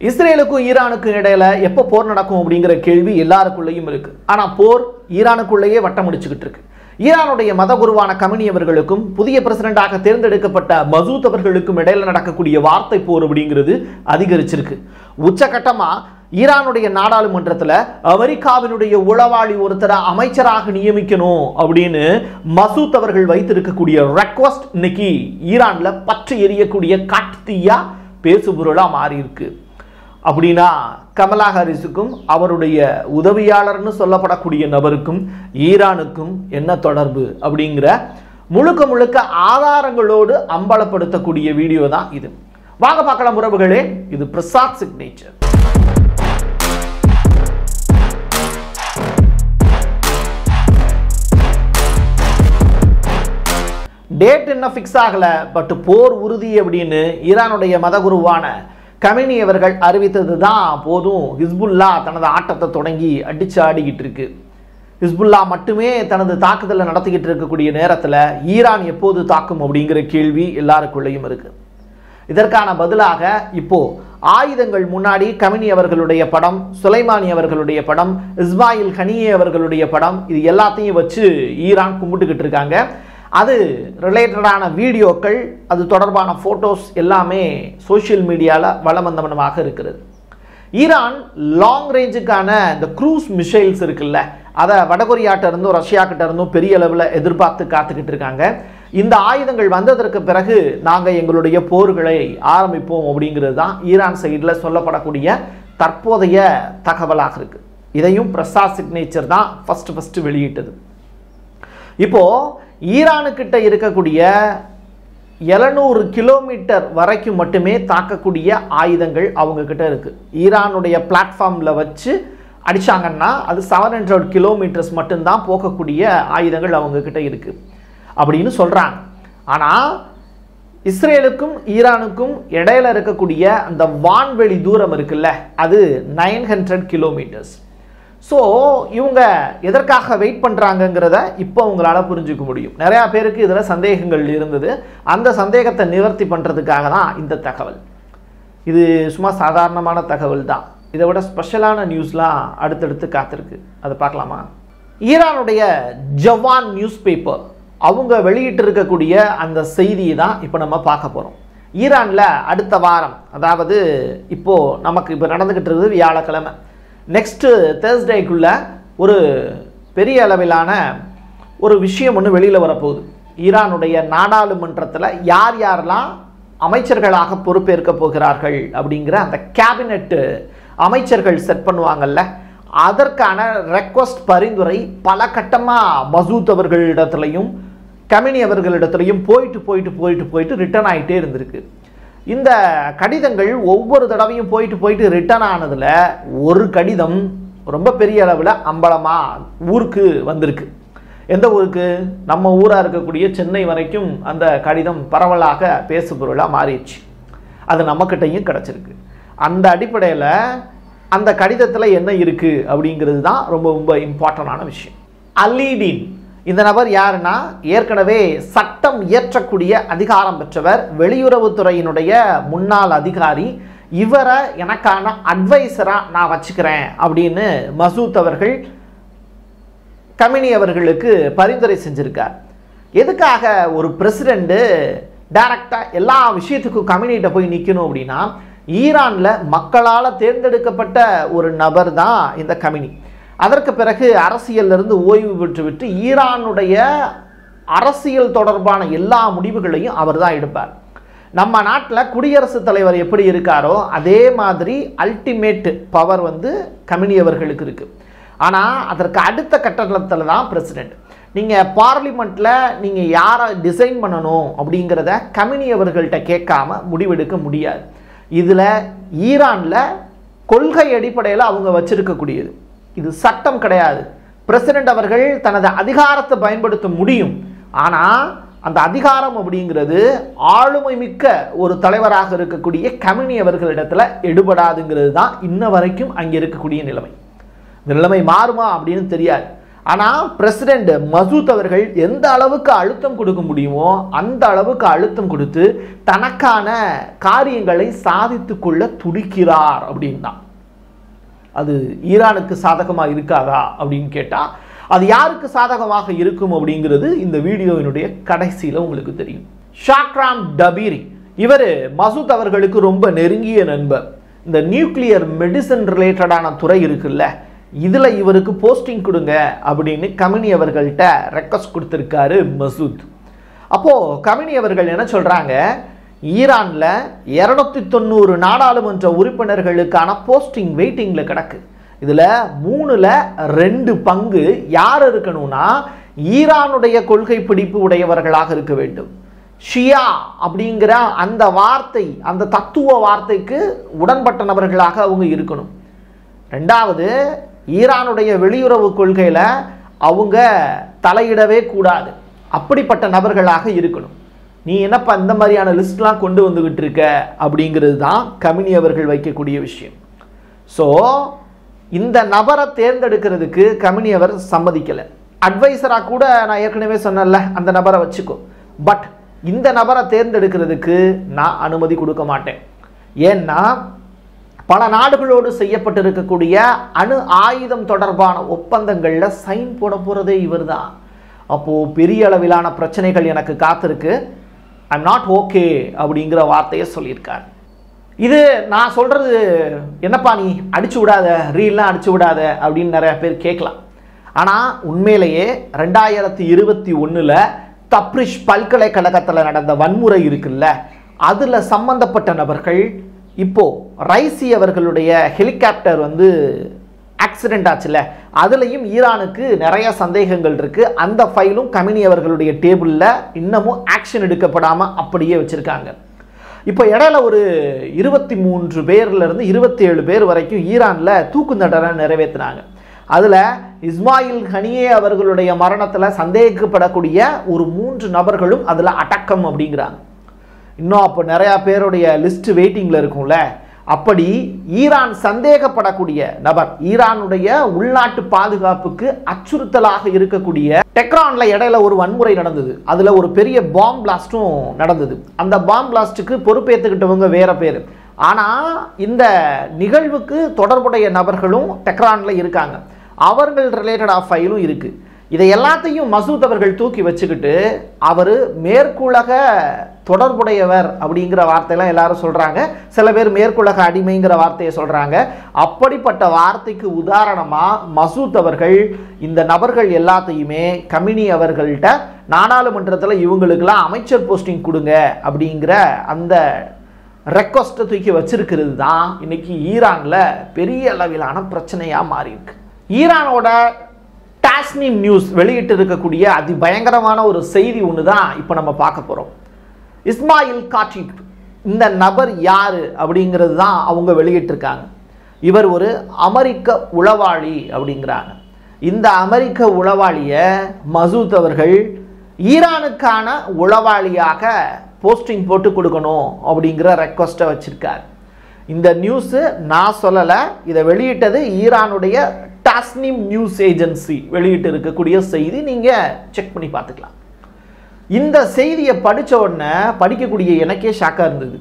இஸ்ரேலுக்கும் ஈரானுக்கும் இடையில எப்போ போர் நடக்கும் அப்படிங்கிற கேள்வி எல்லாருக்குள்ளேயும் இருக்கு ஆனா போர் ஈரானுக்குள்ளேயே வட்டம் முடிச்சுக்கிட்டு இருக்கு ஈரானுடைய மதகுருவான கமினி அவர்களுக்கும் புதிய பிரசிடண்டாக தேர்ந்தெடுக்கப்பட்ட மசூத் அவர்களுக்கும் இடையில நடக்கக்கூடிய வார்த்தை போர் அப்படிங்கிறது அதிகரிச்சிருக்கு உச்சகட்டமா ஈரானுடைய நாடாளுமன்றத்துல அமெரிக்காவினுடைய உளவாளி ஒருத்தரை அமைச்சராக நியமிக்கணும் அப்படின்னு மசூத் அவர்கள் வைத்திருக்கக்கூடிய ரெக்வஸ்ட் இன்னைக்கு ஈரான்ல பற்றி எரியக்கூடிய காட்டுத்தீயா பேசுபொருளா மாறி இருக்கு அப்படின்னா கமலா ஹாரிஸுக்கும் அவருடைய உதவியாளர்னு சொல்லப்படக்கூடிய நபருக்கும் ஈரானுக்கும் என்ன தொடர்பு அப்படிங்கிற முழுக்க முழுக்க ஆதாரங்களோடு அம்பலப்படுத்தக்கூடிய வீடியோ தான் இது வாங்க பார்க்கலாம் உறவுகளே இது பிரசாத் சிக்னேச்சர் டேட் என்ன ஃபிக்ஸ் ஆகல பட் போர் உறுதி அப்படின்னு ஈரானுடைய மதகுருவான கமினி அவர்கள் அறிவித்தது தான் போதும் ஹிஸ்புல்லா தனது ஆட்டத்தை தொடங்கி அடிச்சு ஆடிக்கிட்டு இருக்கு ஹிஸ்புல்லா மட்டுமே தனது தாக்குதலை நடத்திக்கிட்டு இருக்கக்கூடிய நேரத்தில் ஈரான் எப்போது தாக்கும் அப்படிங்கிற கேள்வி எல்லாருக்குள்ளேயும் இருக்கு இதற்கான பதிலாக இப்போ ஆயுதங்கள் முன்னாடி கமினி அவர்களுடைய படம் சுலைமானி அவர்களுடைய படம் இஸ்மாயில் ஹனியே அவர்களுடைய படம் இது எல்லாத்தையும் வச்சு ஈரான் கும்பிட்டுக்கிட்டு இருக்காங்க அது ரிலேட்டடான வீடியோக்கள் அது தொடர்பான ஃபோட்டோஸ் எல்லாமே சோஷியல் மீடியாவில் வளமந்தமனமாக இருக்கிறது ஈரான் லாங் ரேஞ்சுக்கான இந்த க்ரூஸ் மிசைல்ஸ் இருக்குல்ல அதை வடகொரியாட்ட இருந்தும் ரஷ்யா கிட்ட இருந்தும் பெரிய அளவில் எதிர்பார்த்து காத்துக்கிட்டு இருக்காங்க இந்த ஆயுதங்கள் வந்ததற்கு பிறகு நாங்கள் எங்களுடைய போர்களை ஆரம்பிப்போம் அப்படிங்கிறது தான் ஈரான் சைடில் சொல்லப்படக்கூடிய தற்போதைய தகவலாக இருக்கு இதையும் பிரசாத் சிக்னேச்சர் தான் ஃபர்ஸ்ட் ஃபர்ஸ்ட் வெளியிட்டது இப்போ ஈரானுக்கிட்ட இருக்கக்கூடிய எழுநூறு கிலோமீட்டர் வரைக்கும் மட்டுமே தாக்கக்கூடிய ஆயுதங்கள் அவங்க கிட்ட இருக்கு ஈரானுடைய பிளாட்ஃபார்மில் வச்சு அடிச்சாங்கன்னா அது செவன் ஹண்ட்ரட் கிலோமீட்டர்ஸ் மட்டும்தான் போகக்கூடிய ஆயுதங்கள் அவங்க கிட்ட இருக்கு அப்படின்னு சொல்றாங்க ஆனால் இஸ்ரேலுக்கும் ஈரானுக்கும் இடையில இருக்கக்கூடிய அந்த வான்வெளி தூரம் இருக்குல்ல அது நைன் ஹண்ட்ரட் கிலோமீட்டர்ஸ் ஸோ இவங்க எதற்காக வெயிட் பண்ணுறாங்கங்கிறத இப்போ உங்களால் புரிஞ்சுக்க முடியும் நிறையா பேருக்கு இதில் சந்தேகங்கள் இருந்தது அந்த சந்தேகத்தை நிவர்த்தி பண்ணுறதுக்காக தான் இந்த தகவல் இது சும்மா சாதாரணமான தகவல் தான் இதை விட ஸ்பெஷலான நியூஸ்லாம் அடுத்தடுத்து காத்திருக்கு அதை பார்க்கலாமா ஈரானுடைய ஜவான் நியூஸ் பேப்பர் அவங்க வெளியிட்டு இருக்கக்கூடிய அந்த செய்தியை தான் இப்போ நம்ம பார்க்க போகிறோம் ஈரானில் அடுத்த வாரம் அதாவது இப்போது நமக்கு இப்போ நடந்துக்கிட்டு இருக்குது வியாழக்கிழமை நெக்ஸ்ட்டு தேர்ஸ்டேக்குள்ள ஒரு பெரிய அளவிலான ஒரு விஷயம் ஒன்று வெளியில் வரப்போகுது ஈரானுடைய நாடாளுமன்றத்தில் யார் யாரெல்லாம் அமைச்சர்களாக பொறுப்பேற்க போகிறார்கள் அப்படிங்கிற அந்த கேபினெட்டு அமைச்சர்கள் செட் பண்ணுவாங்கல்ல அதற்கான ரெக்வஸ்ட் பரிந்துரை பல கட்டமாக மசூத் அவர்களிடத்துலையும் கமினி அவர்களிடத்துலையும் போயிட்டு போயிட்டு போயிட்டு போயிட்டு ரிட்டர்ன் ஆகிட்டே இருந்திருக்கு இந்த கடிதங்கள் ஒவ்வொரு தடவையும் போயிட்டு போயிட்டு ரிட்டர்ன் ஆனதில் ஒரு கடிதம் ரொம்ப பெரிய அளவில் அம்பலமா ஊருக்கு வந்திருக்கு எந்த ஊருக்கு நம்ம ஊராக இருக்கக்கூடிய சென்னை வரைக்கும் அந்த கடிதம் பரவலாக பேசுபொருளாக மாறிடுச்சு அது நம்மக்கிட்டையும் கிடச்சிருக்கு அந்த அடிப்படையில் அந்த கடிதத்தில் என்ன இருக்குது அப்படிங்கிறது தான் ரொம்ப ரொம்ப இம்பார்ட்டண்டான விஷயம் அல்லீடின் இந்த நபர் யாருன்னா ஏற்கனவே சட்டம் இயற்றக்கூடிய அதிகாரம் பெற்றவர் வெளியுறவுத்துறையினுடைய முன்னாள் அதிகாரி இவரை எனக்கான அட்வைசராக நான் வச்சுக்கிறேன் அப்படின்னு மசூத் அவர்கள் கமினி அவர்களுக்கு பரிந்துரை செஞ்சிருக்கார் எதுக்காக ஒரு பிரசிடெண்ட்டு டைரக்டாக எல்லா விஷயத்துக்கும் கமினிகிட்ட போய் நிற்கணும் அப்படின்னா ஈரானில் மக்களால் தேர்ந்தெடுக்கப்பட்ட ஒரு நபர் தான் இந்த கமினி அதற்கு பிறகு அரசியலிருந்து ஓய்வு பெற்றுவிட்டு ஈரானுடைய அரசியல் தொடர்பான எல்லா முடிவுகளையும் அவர் தான் எடுப்பார் நம்ம நாட்டில் குடியரசுத் தலைவர் எப்படி இருக்காரோ அதே மாதிரி அல்டிமேட் பவர் வந்து கமினி அவர்களுக்கு இருக்குது ஆனால் அதற்கு அடுத்த கட்டத்தில் தான் பிரசிடெண்ட் நீங்கள் பார்லிமெண்ட்டில் நீங்கள் யாரை டிசைன் பண்ணணும் அப்படிங்கிறத கமினி அவர்கள்ட்ட கேட்காம முடிவெடுக்க முடியாது இதில் ஈரானில் கொள்கை அடிப்படையில் அவங்க வச்சிருக்கக்கூடியது இது சட்டம் கிடையாது பிரசிடெண்ட் அவர்கள் தனது அதிகாரத்தை பயன்படுத்த முடியும் ஆனால் அந்த அதிகாரம் அப்படிங்கிறது ஆளுமை மிக்க ஒரு தலைவராக இருக்கக்கூடிய கமினி அவர்களிடத்துல எடுபடாதுங்கிறது தான் இன்ன வரைக்கும் அங்கே இருக்கக்கூடிய நிலைமை இந்த நிலைமை மாறுமா அப்படின்னு தெரியாது ஆனால் பிரசிடெண்ட் மசூத் அவர்கள் எந்த அளவுக்கு அழுத்தம் கொடுக்க முடியுமோ அந்த அளவுக்கு அழுத்தம் கொடுத்து தனக்கான காரியங்களை சாதித்து கொள்ள துடிக்கிறார் அப்படின்னா அது ஈரானுக்கு சாதகமாக இருக்காதா அப்படின்னு கேட்டால் அது யாருக்கு சாதகமாக இருக்கும் அப்படிங்கிறது இந்த வீடியோவினுடைய கடைசியில் உங்களுக்கு தெரியும் ஷாக்ராம் டபீரி இவர் மசூத் அவர்களுக்கு ரொம்ப நெருங்கிய நண்பர் இந்த நியூக்ளியர் மெடிசன் ரிலேட்டடான துறை இருக்குல்ல இதில் இவருக்கு போஸ்டிங் கொடுங்க அப்படின்னு கமினி அவர்கள்ட்ட ரெக்வஸ்ட் கொடுத்துருக்காரு மசூத் அப்போது கமினி அவர்கள் என்ன சொல்கிறாங்க ஈரானில் இரநூத்தி தொண்ணூறு நாடாளுமன்ற உறுப்பினர்களுக்கான போஸ்டிங் வெயிட்டிங்கில் கிடக்கு இதில் மூணில் ரெண்டு பங்கு யார் இருக்கணும்னா ஈரானுடைய கொள்கை பிடிப்பு உடையவர்களாக இருக்க வேண்டும் ஷியா அப்படிங்கிற அந்த வார்த்தை அந்த தத்துவ வார்த்தைக்கு உடன்பட்ட நபர்களாக அவங்க இருக்கணும் ரெண்டாவது ஈரானுடைய வெளியுறவு கொள்கையில் அவங்க தலையிடவே கூடாது அப்படிப்பட்ட நபர்களாக இருக்கணும் நீ என்னப்பா இந்த மாதிரியான லிஸ்ட்லாம் கொண்டு வந்துக்கிட்டு இருக்க அப்படிங்கிறது தான் கமினி அவர்கள் வைக்கக்கூடிய விஷயம் ஸோ இந்த நபரை தேர்ந்தெடுக்கிறதுக்கு கமினி அவர் சம்மதிக்கலை அட்வைசராக கூட நான் ஏற்கனவே சொன்னேன்ல அந்த நபரை வச்சுக்கோ பட் இந்த நபரை தேர்ந்தெடுக்கிறதுக்கு நான் அனுமதி கொடுக்க மாட்டேன் ஏன்னா பல நாடுகளோடு செய்யப்பட்டிருக்கக்கூடிய அணு ஆயுதம் தொடர்பான ஒப்பந்தங்களில் சைன் போட போகிறதே இவர் தான் அப்போது பெரிய அளவிலான பிரச்சனைகள் எனக்கு காத்திருக்கு ஐம் நாட் ஓகே அப்படிங்கிற வார்த்தையை சொல்லியிருக்கார் இது நான் சொல்கிறது என்னப்பா நீ அடிச்சு விடாத ரீல்லாம் அடிச்சு விடாத அப்படின்னு நிறைய பேர் கேட்கலாம் ஆனால் உண்மையிலேயே ரெண்டாயிரத்தி இருபத்தி ஒன்றில் தப்ரிஷ் பல்கலைக்கழகத்தில் நடந்த வன்முறை இருக்குல்ல அதில் சம்பந்தப்பட்ட நபர்கள் இப்போ ரைசி அவர்களுடைய ஹெலிகாப்டர் வந்து ஆக்சிடென்ட் ஆச்சுல்ல அதுலேயும் ஈரானுக்கு நிறைய சந்தேகங்கள் இருக்குது அந்த ஃபைலும் கமினி அவர்களுடைய டேபிளில் இன்னமும் ஆக்ஷன் எடுக்கப்படாமல் அப்படியே வச்சுருக்காங்க இப்போ இடையில ஒரு இருபத்தி மூன்று பேர்லேருந்து இருபத்தி ஏழு பேர் வரைக்கும் ஈரானில் தூக்கு தண்டனை நிறைவேற்றினாங்க அதில் இஸ்மாயில் ஹனியே அவர்களுடைய மரணத்தில் சந்தேகிக்கப்படக்கூடிய ஒரு மூன்று நபர்களும் அதில் அடக்கம் அப்படிங்கிறாங்க இன்னும் அப்போ நிறையா பேருடைய லிஸ்ட் வெயிட்டிங்கில் இருக்கும்ல அப்படி ஈரான் சந்தேகப்படக்கூடிய நபர் ஈரானுடைய உள்நாட்டு பாதுகாப்புக்கு அச்சுறுத்தலாக இருக்கக்கூடிய டெக்ரான்ல இடையில ஒரு வன்முறை நடந்தது அதுல ஒரு பெரிய பாம் பிளாஸ்டும் நடந்தது அந்த பாம் பிளாஸ்ட்டுக்கு பொறுப்பேற்றுக்கிட்டவங்க வேற பேர் ஆனா இந்த நிகழ்வுக்கு தொடர்புடைய நபர்களும் டெக்ரான்ல இருக்காங்க அவர்கள் ரிலேட்டட் ஆஃப் ஃபைலும் இருக்கு இதை எல்லாத்தையும் மசூத் அவர்கள் தூக்கி வச்சுக்கிட்டு அவர் மேற்குலக தொடர்புடையவர் அப்படிங்கிற வார்த்தையெல்லாம் எல்லாரும் சொல்கிறாங்க சில பேர் மேற்குலக அடிமைங்கிற வார்த்தையை சொல்கிறாங்க அப்படிப்பட்ட வார்த்தைக்கு உதாரணமாக மசூத் அவர்கள் இந்த நபர்கள் எல்லாத்தையுமே கமினி அவர்கள்ட்ட நாடாளுமன்றத்தில் இவங்களுக்கெல்லாம் அமைச்சர் போஸ்டிங் கொடுங்க அப்படிங்கிற அந்த ரெக்வஸ்ட்டை தூக்கி வச்சிருக்கிறது தான் இன்னைக்கு ஈரானில் பெரிய அளவிலான பிரச்சனையாக மாறி இருக்கு ஈரானோட டாஸ்னிம் நியூஸ் வெளியிட்டு இருக்கக்கூடிய அதி பயங்கரமான ஒரு செய்தி ஒன்று தான் இப்போ நம்ம பார்க்க போகிறோம் இஸ்மாயில் காட்டிக் இந்த நபர் யார் அப்படிங்கிறது தான் அவங்க வெளியிட்டிருக்காங்க இவர் ஒரு அமெரிக்க உளவாளி அப்படிங்கிறாங்க இந்த அமெரிக்க உளவாளியை மசூத் அவர்கள் ஈரானுக்கான உளவாளியாக போஸ்டிங் போட்டு கொடுக்கணும் அப்படிங்கிற ரெக்வஸ்ட்டை வச்சுருக்கார் இந்த நியூஸு நான் சொல்லலை இதை வெளியிட்டது ஈரானுடைய டாஸ்னிம் நியூஸ் ஏஜென்சி வெளியிட்டு இருக்கக்கூடிய செய்தி நீங்கள் செக் பண்ணி பார்த்துக்கலாம் இந்த செய்தியை படித்த உடனே படிக்கக்கூடிய எனக்கே ஷாக்காக இருந்தது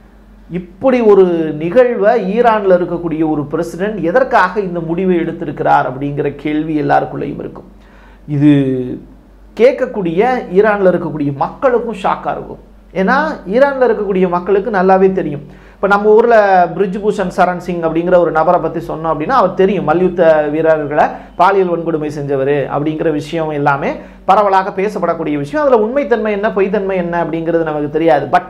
இப்படி ஒரு நிகழ்வை ஈரானில் இருக்கக்கூடிய ஒரு பிரசிடென்ட் எதற்காக இந்த முடிவை எடுத்திருக்கிறார் அப்படிங்கிற கேள்வி எல்லாருக்குள்ளேயும் இருக்கும் இது கேட்கக்கூடிய ஈரானில் இருக்கக்கூடிய மக்களுக்கும் ஷாக்காக இருக்கும் ஏன்னா ஈரானில் இருக்கக்கூடிய மக்களுக்கு நல்லாவே தெரியும் இப்போ நம்ம ஊரில் பிரிஜ் பூஷன் சரண் சிங் அப்படிங்கிற ஒரு நபரை பற்றி சொன்னோம் அப்படின்னா அவர் தெரியும் மல்யுத்த வீரர்களை பாலியல் வன்கொடுமை செஞ்சவர் அப்படிங்கிற விஷயம் எல்லாமே பரவலாக பேசப்படக்கூடிய விஷயம் அதில் உண்மைத்தன்மை என்ன பொய்த்தன்மை என்ன அப்படிங்கிறது நமக்கு தெரியாது பட்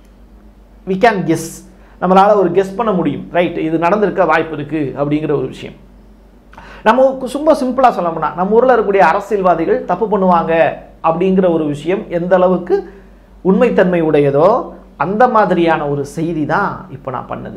வி கேன் கெஸ் நம்மளால் ஒரு கெஸ் பண்ண முடியும் ரைட் இது நடந்திருக்க வாய்ப்பு இருக்குது அப்படிங்கிற ஒரு விஷயம் நம்ம ரொம்ப சிம்பிளாக சொல்லணும்னா நம்ம ஊரில் இருக்கக்கூடிய அரசியல்வாதிகள் தப்பு பண்ணுவாங்க அப்படிங்கிற ஒரு விஷயம் எந்த அளவுக்கு உண்மைத்தன்மை உடையதோ அந்த மாதிரியான ஒரு செய்தி தான் இப்போ நான் பண்ணது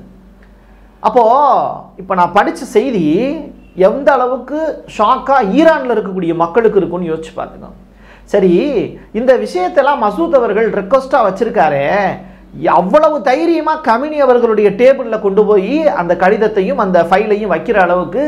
அப்போது இப்போ நான் படித்த செய்தி எந்த அளவுக்கு ஷாக்காக ஈரானில் இருக்கக்கூடிய மக்களுக்கு இருக்கும்னு யோசிச்சு பார்த்துக்கோங்க சரி இந்த விஷயத்தெல்லாம் மசூத் அவர்கள் ரெக்வஸ்ட்டாக வச்சுருக்காரு அவ்வளவு தைரியமாக கமினி அவர்களுடைய டேபிளில் கொண்டு போய் அந்த கடிதத்தையும் அந்த ஃபைலையும் வைக்கிற அளவுக்கு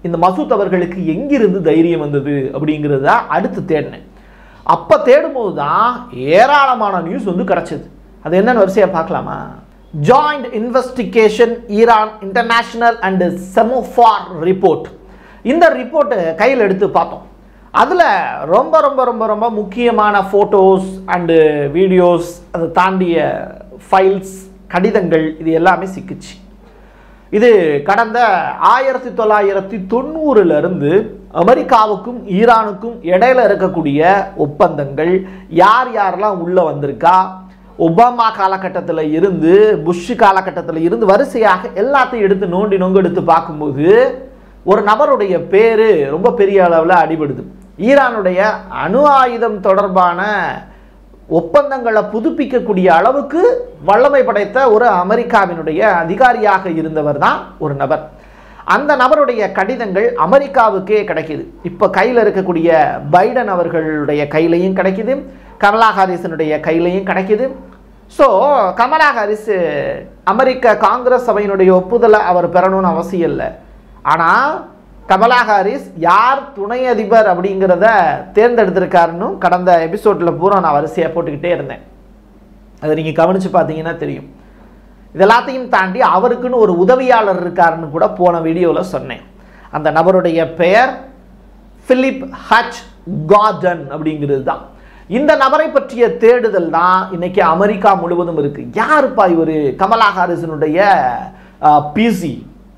இந்த மசூத் அவர்களுக்கு எங்கிருந்து தைரியம் வந்தது அப்படிங்கிறத அடுத்து தேடினேன் அப்போ தேடும்போது தான் ஏராளமான நியூஸ் வந்து கிடச்சிது அது என்னன்னு வரிசையாக பார்க்கலாமா joint investigation Iran international and செமோஃபார் ரிப்போர்ட் இந்த ரிப்போர்ட்டை கையில் எடுத்து பார்த்தோம் அதில் ரொம்ப ரொம்ப ரொம்ப ரொம்ப முக்கியமான ஃபோட்டோஸ் அண்டு வீடியோஸ் அதை தாண்டிய ஃபைல்ஸ் கடிதங்கள் இது எல்லாமே சிக்கிச்சு இது கடந்த ஆயிரத்தி தொள்ளாயிரத்தி தொண்ணூறுலேருந்து அமெரிக்காவுக்கும் ஈரானுக்கும் இடையில இருக்கக்கூடிய ஒப்பந்தங்கள் யார் யாரெல்லாம் உள்ளே வந்திருக்கா ஒபாமா காலகட்டத்தில் இருந்து புஷ் காலகட்டத்தில் இருந்து வரிசையாக எல்லாத்தையும் எடுத்து நோண்டி நொங்கு எடுத்து பார்க்கும்போது ஒரு நபருடைய பேர் ரொம்ப பெரிய அளவில் அடிபடுது ஈரானுடைய அணு ஆயுதம் தொடர்பான ஒப்பந்தங்களை புதுப்பிக்கக்கூடிய அளவுக்கு வல்லமை படைத்த ஒரு அமெரிக்காவினுடைய அதிகாரியாக இருந்தவர் தான் ஒரு நபர் அந்த நபருடைய கடிதங்கள் அமெரிக்காவுக்கே கிடைக்குது இப்போ கையில் இருக்கக்கூடிய பைடன் அவர்களுடைய கையிலையும் கிடைக்குது கமலா ஹாரிஸனுடைய கையிலையும் கிடைக்குது ஸோ கமலா ஹாரிஸ் அமெரிக்க காங்கிரஸ் சபையினுடைய ஒப்புதலை அவர் பெறணும்னு அவசியம் இல்லை ஆனால் கமலா ஹாரிஸ் யார் துணை அதிபர் அப்படிங்கிறத தேர்ந்தெடுத்திருக்காருன்னு கடந்த எபிசோடில் பூரா நான் வரிசையாக போட்டுக்கிட்டே இருந்தேன் அதை நீங்கள் கவனித்து பார்த்தீங்கன்னா தெரியும் இது எல்லாத்தையும் தாண்டி அவருக்குன்னு ஒரு உதவியாளர் இருக்காருன்னு கூட போன வீடியோவில் சொன்னேன் அந்த நபருடைய பெயர் பிலிப் ஹச் கார்டன் அப்படிங்கிறது தான் இந்த நபரை பற்றிய தேடுதல் தான் இன்னைக்கு அமெரிக்கா முழுவதும் இருக்கு யாருப்பா இவர் கமலா ஹாரிஸனுடைய பிசி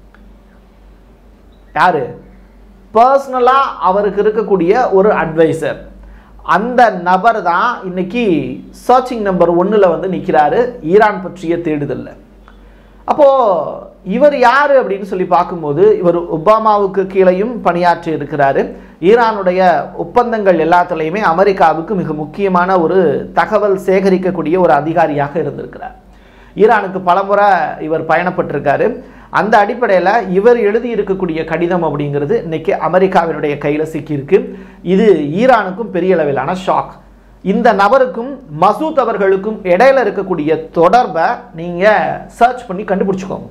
யாரு பர்சனலாக அவருக்கு இருக்கக்கூடிய ஒரு அட்வைசர் அந்த நபர் தான் இன்னைக்கு சர்ச்சிங் நம்பர் ஒன்றில் வந்து நிற்கிறாரு ஈரான் பற்றிய தேடுதலில் அப்போது இவர் யார் அப்படின்னு சொல்லி பார்க்கும்போது இவர் ஒபாமாவுக்கு கீழையும் பணியாற்றி இருக்கிறாரு ஈரானுடைய ஒப்பந்தங்கள் எல்லாத்துலேயுமே அமெரிக்காவுக்கு மிக முக்கியமான ஒரு தகவல் சேகரிக்கக்கூடிய ஒரு அதிகாரியாக இருந்திருக்கிறார் ஈரானுக்கு பலமுறை இவர் பயணப்பட்டிருக்காரு அந்த அடிப்படையில் இவர் எழுதி இருக்கக்கூடிய கடிதம் அப்படிங்கிறது இன்னைக்கு அமெரிக்காவினுடைய கையில் சிக்கியிருக்கு இது ஈரானுக்கும் பெரிய அளவிலான ஷாக் இந்த நபருக்கும் மசூத் அவர்களுக்கும் இடையில இருக்கக்கூடிய தொடர்பை நீங்கள் சர்ச் பண்ணி கண்டுபிடிச்சுக்கோங்க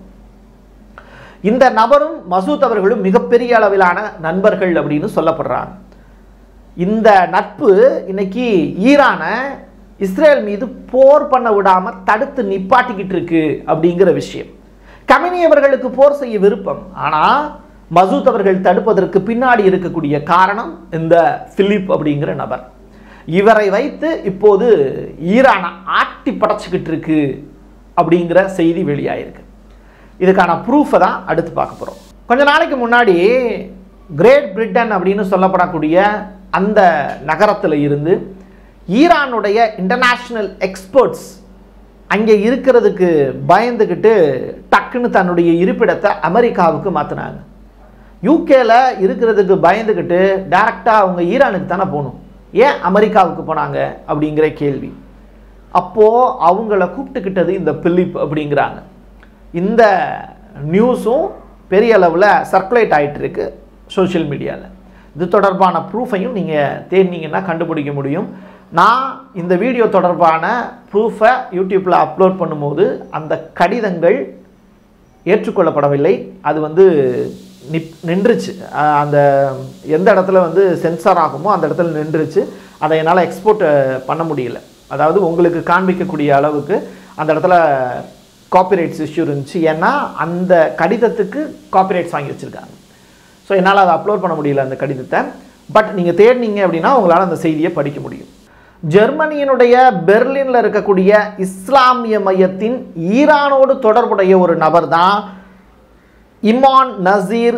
இந்த நபரும் மசூத் அவர்களும் மிகப்பெரிய அளவிலான நண்பர்கள் அப்படின்னு சொல்லப்படுறாங்க இந்த நட்பு இன்னைக்கு ஈரானை இஸ்ரேல் மீது போர் பண்ண விடாம தடுத்து நிப்பாட்டிக்கிட்டு இருக்கு அப்படிங்கிற விஷயம் கமினி அவர்களுக்கு போர் செய்ய விருப்பம் ஆனால் மசூத் அவர்கள் தடுப்பதற்கு பின்னாடி இருக்கக்கூடிய காரணம் இந்த பிலிப் அப்படிங்கிற நபர் இவரை வைத்து இப்போது ஈரானை ஆட்டி படைச்சிக்கிட்டு இருக்கு அப்படிங்கிற செய்தி வெளியாயிருக்கு இதுக்கான ப்ரூஃபை தான் அடுத்து பார்க்க போகிறோம் கொஞ்ச நாளைக்கு முன்னாடி கிரேட் பிரிட்டன் அப்படின்னு சொல்லப்படக்கூடிய அந்த நகரத்தில் இருந்து ஈரானுடைய இன்டர்நேஷ்னல் எக்ஸ்பர்ட்ஸ் அங்கே இருக்கிறதுக்கு பயந்துக்கிட்டு டக்குன்னு தன்னுடைய இருப்பிடத்தை அமெரிக்காவுக்கு மாற்றினாங்க யூகேல இருக்கிறதுக்கு பயந்துக்கிட்டு டேரெக்டாக அவங்க ஈரானுக்கு தானே போகணும் ஏன் அமெரிக்காவுக்கு போனாங்க அப்படிங்கிற கேள்வி அப்போது அவங்கள கூப்பிட்டுக்கிட்டது இந்த பிலிப் அப்படிங்கிறாங்க இந்த நியூஸும் பெரிய அளவில் சர்க்குலேட் ஆகிட்டு இருக்கு சோஷியல் மீடியாவில் இது தொடர்பான ப்ரூஃபையும் நீங்கள் தேடினீங்கன்னா கண்டுபிடிக்க முடியும் நான் இந்த வீடியோ தொடர்பான ப்ரூஃபை யூடியூப்பில் அப்லோட் பண்ணும்போது அந்த கடிதங்கள் ஏற்றுக்கொள்ளப்படவில்லை அது வந்து நிப் நின்றுச்சு அஹ் அந்த எந்த இடத்துல வந்து சென்சார் ஆகுமோ அந்த இடத்துல நின்றுச்சு அதை என்னால் எக்ஸ்போர்ட் பண்ண முடியல அதாவது உங்களுக்கு காண்பிக்கக்கூடிய அளவுக்கு அந்த இடத்துல காப்பிரைட்ஸ் இஷ்யூ இருந்துச்சு ஏன்னா அந்த கடிதத்துக்கு காப்பிரைட்ஸ் வாங்கி வச்சுருக்காங்க ஸோ என்னால் அதை அப்லோட் பண்ண முடியல அந்த கடிதத்தை பட் நீங்கள் தேடினீங்க அப்படின்னா உங்களால் அந்த செய்தியை படிக்க முடியும் ஜெர்மனியினுடைய பெர்லினில் இருக்கக்கூடிய இஸ்லாமிய மையத்தின் ஈரானோடு தொடர்புடைய ஒரு நபர் தான் இமான் நசீர்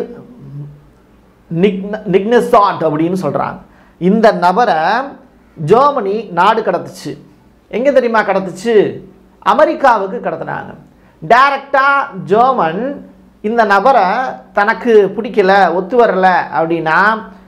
நிக் நிக்னசாட் அப்படின்னு சொல்கிறாங்க இந்த நபரை ஜெர்மனி நாடு கடத்துச்சு எங்கே தெரியுமா கடத்துச்சு அமெரிக்காவுக்கு கடத்தினாங்க டைரக்டாக ஜெர்மன் இந்த நபரை தனக்கு பிடிக்கல ஒத்து வரல அப்படின்னா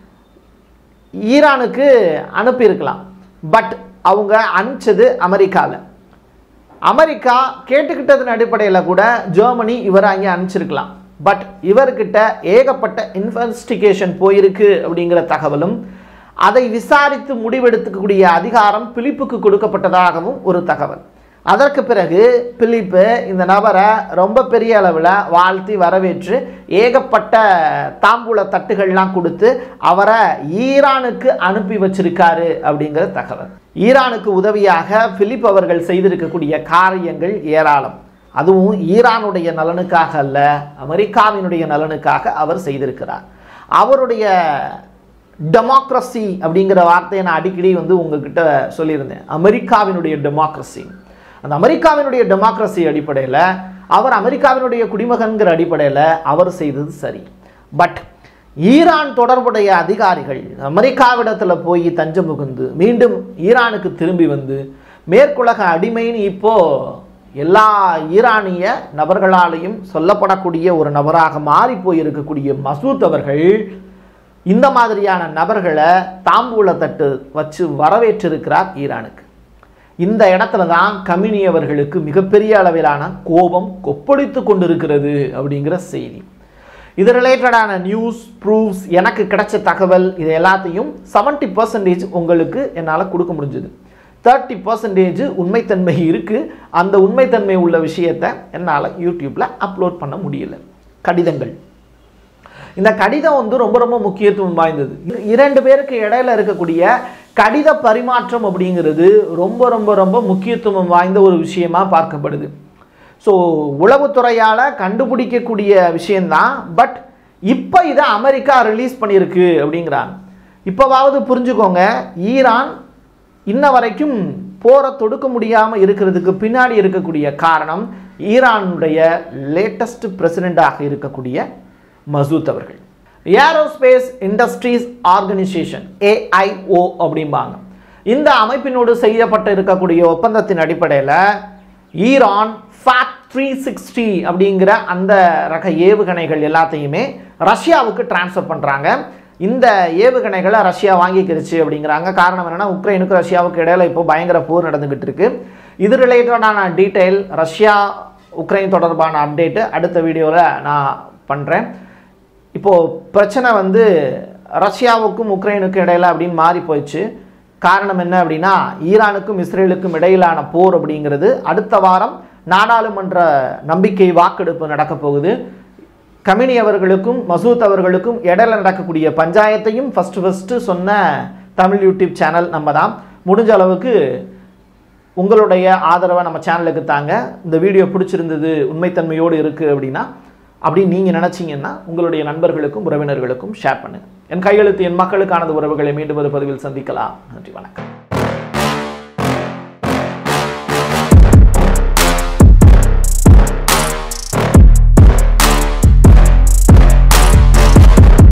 ஈரானுக்கு அனுப்பியிருக்கலாம் பட் அவங்க அனுப்பிச்சது அமெரிக்காவில் அமெரிக்கா கேட்டுக்கிட்டதன் அடிப்படையில் கூட ஜெர்மனி இவரை அங்கே அனுப்பிச்சிருக்கலாம் பட் இவர்கிட்ட ஏகப்பட்ட இன்வெஸ்டிகேஷன் போயிருக்கு அப்படிங்கிற தகவலும் அதை விசாரித்து முடிவெடுக்கக்கூடிய அதிகாரம் பிலிப்புக்கு கொடுக்கப்பட்டதாகவும் ஒரு தகவல் அதற்கு பிறகு பிலிப்பு இந்த நபரை ரொம்ப பெரிய அளவில் வாழ்த்தி வரவேற்று ஏகப்பட்ட தாம்பூல தட்டுகள்லாம் கொடுத்து அவரை ஈரானுக்கு அனுப்பி வச்சிருக்காரு அப்படிங்கிற தகவல் ஈரானுக்கு உதவியாக பிலிப் அவர்கள் செய்திருக்கக்கூடிய காரியங்கள் ஏராளம் அதுவும் ஈரானுடைய நலனுக்காக அல்ல அமெரிக்காவினுடைய நலனுக்காக அவர் செய்திருக்கிறார் அவருடைய டெமோக்ரஸி அப்படிங்கிற வார்த்தையை நான் அடிக்கடி வந்து உங்ககிட்ட சொல்லியிருந்தேன் அமெரிக்காவினுடைய டெமோக்ரஸி அந்த அமெரிக்காவினுடைய டெமோக்ரஸி அடிப்படையில் அவர் அமெரிக்காவினுடைய குடிமகன்கிற அடிப்படையில் அவர் செய்தது சரி பட் ஈரான் தொடர்புடைய அதிகாரிகள் அமெரிக்காவிடத்தில் போய் தஞ்சம் புகுந்து மீண்டும் ஈரானுக்கு திரும்பி வந்து மேற்குலக அடிமைன்னு இப்போ எல்லா ஈரானிய நபர்களாலையும் சொல்லப்படக்கூடிய ஒரு நபராக மாறி போயிருக்கக்கூடிய மசூத் அவர்கள் இந்த மாதிரியான நபர்களை தாம்பூல தட்டு வச்சு வரவேற்றிருக்கிறார் ஈரானுக்கு இந்த இடத்துல தான் கமினி அவர்களுக்கு மிகப்பெரிய அளவிலான கோபம் கொப்பளித்து கொண்டிருக்கிறது அப்படிங்கிற செய்தி இது ரிலேட்டடான நியூஸ் ப்ரூஃப்ஸ் எனக்கு கிடைச்ச தகவல் இது எல்லாத்தையும் செவன்ட்டி பர்சன்டேஜ் உங்களுக்கு என்னால் கொடுக்க முடிஞ்சது தேர்ட்டி பர்சன்டேஜ் உண்மைத்தன்மை இருக்குது அந்த உண்மைத்தன்மை உள்ள விஷயத்தை என்னால் யூடியூப்பில் அப்லோட் பண்ண முடியல கடிதங்கள் இந்த கடிதம் வந்து ரொம்ப ரொம்ப முக்கியத்துவம் வாய்ந்தது இரண்டு பேருக்கு இடையில இருக்கக்கூடிய கடித பரிமாற்றம் அப்படிங்கிறது ரொம்ப ரொம்ப ரொம்ப முக்கியத்துவம் வாய்ந்த ஒரு விஷயமா பார்க்கப்படுது ஸோ உளவுத்துறையால் கண்டுபிடிக்கக்கூடிய விஷயந்தான் பட் இப்போ இதை அமெரிக்கா ரிலீஸ் பண்ணியிருக்கு அப்படிங்கிறாங்க இப்போவாவது புரிஞ்சுக்கோங்க ஈரான் இன்ன வரைக்கும் போரை தொடுக்க முடியாமல் இருக்கிறதுக்கு பின்னாடி இருக்கக்கூடிய காரணம் ஈரானுடைய லேட்டஸ்ட் பிரசிடெண்டாக இருக்கக்கூடிய மசூத் அவர்கள் ஏரோஸ்பேஸ் இண்டஸ்ட்ரீஸ் ஆர்கனைசேஷன் ஏஐஓ அப்படிம்பாங்க இந்த அமைப்பினோடு செய்யப்பட்டு இருக்கக்கூடிய ஒப்பந்தத்தின் அடிப்படையில் ஈரான் ஃபேட் த்ரீ சிக்ஸ்டி அப்படிங்கிற அந்த ரக ஏவுகணைகள் எல்லாத்தையுமே ரஷ்யாவுக்கு டிரான்ஸ்ஃபர் பண்ணுறாங்க இந்த ஏவுகணைகளை ரஷ்யா வாங்கிக்கிருச்சு அப்படிங்கிறாங்க காரணம் என்னன்னா உக்ரைனுக்கு ரஷ்யாவுக்கு இடையில இப்போ பயங்கர போர் நடந்துகிட்டு இருக்கு இது ரிலேட்டடான டீட்டெயில் ரஷ்யா உக்ரைன் தொடர்பான அப்டேட்டு அடுத்த வீடியோவில் நான் பண்ணுறேன் இப்போது பிரச்சனை வந்து ரஷ்யாவுக்கும் உக்ரைனுக்கும் இடையில அப்படின்னு மாறி போயிடுச்சு காரணம் என்ன அப்படின்னா ஈரானுக்கும் இஸ்ரேலுக்கும் இடையிலான போர் அப்படிங்கிறது அடுத்த வாரம் நாடாளுமன்ற நம்பிக்கை வாக்கெடுப்பு நடக்க போகுது கமினி அவர்களுக்கும் மசூத் அவர்களுக்கும் இடையில நடக்கக்கூடிய பஞ்சாயத்தையும் ஃபஸ்ட்டு ஃபஸ்ட்டு சொன்ன தமிழ் யூடியூப் சேனல் நம்ம தான் முடிஞ்ச அளவுக்கு உங்களுடைய ஆதரவை நம்ம சேனலுக்கு தாங்க இந்த வீடியோ பிடிச்சிருந்தது உண்மைத்தன்மையோடு இருக்குது அப்படின்னா அப்படின்னு நீங்கள் நினச்சிங்கன்னா உங்களுடைய நண்பர்களுக்கும் உறவினர்களுக்கும் ஷேர் பண்ணுங்கள் என் கையெழுத்து என் மக்களுக்கானது உறவுகளை மீண்டும் ஒரு பதிவில் சந்திக்கலாம் நன்றி வணக்கம்